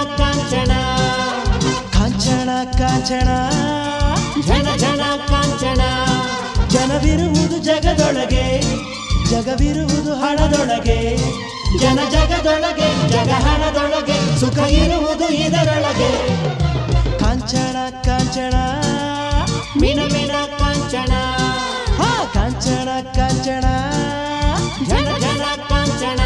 ಕಾಂಚನ ಕಾಂಚನ ಕಾಂಚನ ಝಣ ಝಣ ಕಾಂಚನ ಜನವಿರುವುದು ಜಗದೊಳಗೆ ಜಗವಿರುವುದು ಹಣದೊಳಗೆ ಜನ ಜಗದೊಳಗೆ ಜಗಹಣದೊಳಗೆ ಸುಖ ಇರುವುದು ಇದರೊಳಗೆ ಕಾಂಚನ ಕಾಂಚನ ಮಿಣ ಮಿಣ ಕಾಂಚನ ಹಾ ಕಾಂಚನ ಕಾಂಚನ ಝಣ ಝಣ ಕಾಂಚನ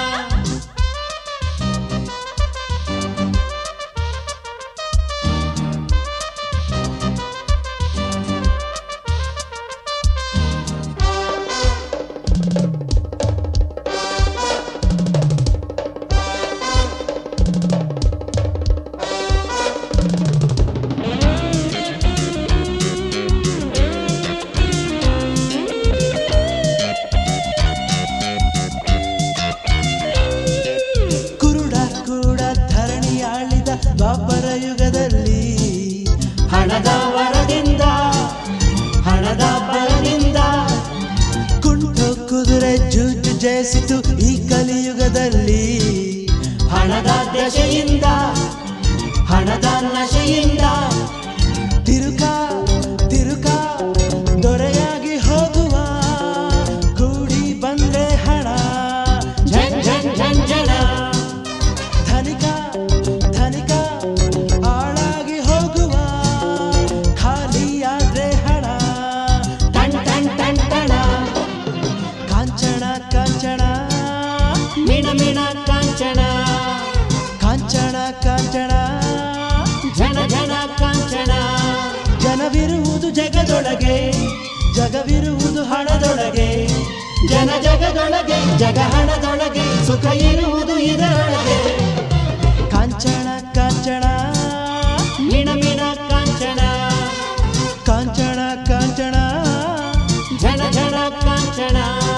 ಕುರುಡ ಕೂಡ ಧರಣಿ ಆಳಿದ ದ್ವಾಪರ ಯುಗದಲ್ಲಿ ಹಣದ ವರದಿಂದ ಹಣದ ಬರದಿಂದ ಕುಂಟು ಕುದುರೆ ಜೂಜು ಜಯಿಸಿತು ಈ ಕಲಿಯುಗದಲ್ಲಿ ಹಣದ ದಶೆಯಿಂದ ಹಣದ ನಶೆಯಿಂದ ತಿರುಕ ತಿರುಕ ದೊರೆಯಾಗಿ ಹೋಗುವ ಕೂಡಿ ಬಂದ್ರೆ ಹಣ ಝನ್ ಝನ್ ಝನ್ ಝಣ ಧನಿಕ ಧನಿಕ ಹಾಳಾಗಿ ಹೋಗುವ ಖಾಲಿಯಾದ್ರೆ ಹಣ ಟನ್ ಟನ್ ಟನ್ ಟಣ ಕಾಂಚನ ಕಾಂಚನ ಮಿಣ ಮಿಣ ಕಾಂಚನ ಕಾಂಚನ ಕಾಂಚನ ಝಣ ಝಣ ಕಾಂಚನ ಜನವಿರುವುದು ಜಗದೊಳಗೆ ಜಗವಿರುವುದು ಹಣದೊಳಗೆ ಜನ ಜಗದೊಳಗೆ ಜಗಹಣದೊಳಗೆ ಸುಖ ಇರುವುದು ಇದರೊಳಗೆ ಕಾಂಚನ ಕಾಂಚನ ಮಿಣ ಮಿಣ ಕಾಂಚನ ಕಾಂಚನ ಕಾಂಚನ ಝಣ ಝಣ ಕಾಂಚನ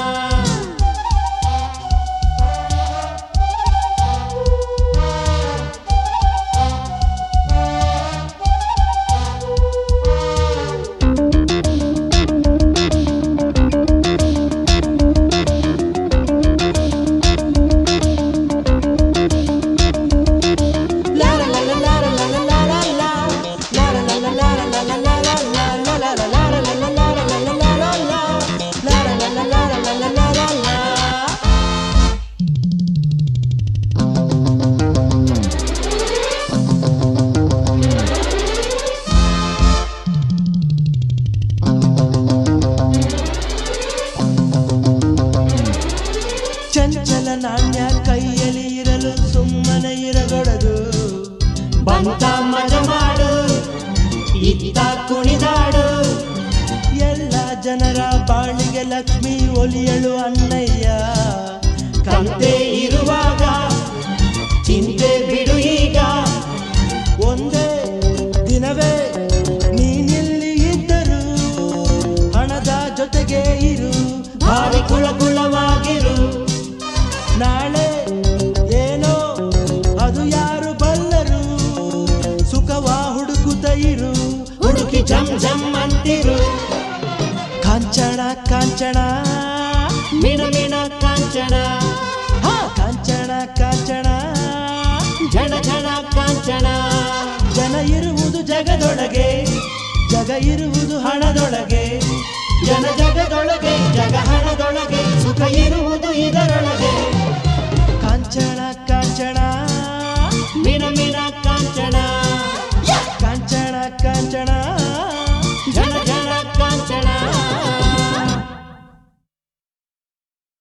ಚಂಚಲ ನಾಣ್ಯ ಕೈಯಲ್ಲಿ ಇರಲು ಸುಮ್ಮನೆ ಇರಗೊಡದು ಬಂತ ಮಜ ಮಾಡು ಇತ್ತ ಕುಣಿದಾಡು ಎಲ್ಲ ಜನರ ಬಾಳಿಗೆ ಲಕ್ಷ್ಮಿ ಒಲಿಯಳು ಅನ್ನಯ್ಯ ಕಂತೆ ಇರುವಾಗ ಚಿಂತೆ ಬಿಡು ಈಗ ಒಂದೇ ದಿನವೇ ನೀನಿಲ್ಲಿ ಇದ್ದರು ಹಣದ ಜೊತೆಗೆ ಇರು ಭಾರಿ ಕುಳ ಕುಳವಾಗಿರು ನಾಳೆ ಏನೋ ಅದು ಯಾರು ಬಲ್ಲರು ಸುಖವ ಹುಡುಕುತ್ತ ಇರು ಹುಡುಕಿ ಜಮ್ ಜಮ್ ಅಂತಿರು ಕಾಂಚನ ಕಾಂಚನ ಮಿಣ ಮಿಣ ಕಾಂಚನ ಹಾ ಕಾಂಚನ ಕಾಂಚನ ಝಣ ಝಣ ಕಾಂಚನ ಜನ ಇರುವುದು ಜಗದೊಳಗೆ ಜಗ ಇರುವುದು ಹಣದೊಳಗೆ ಜನ ಜಗದೊಳಗೆ ಜಗ ಹಣದೊಳಗೆ ಸುಖ ಇರುವುದು ಇದರೊಳಗೆ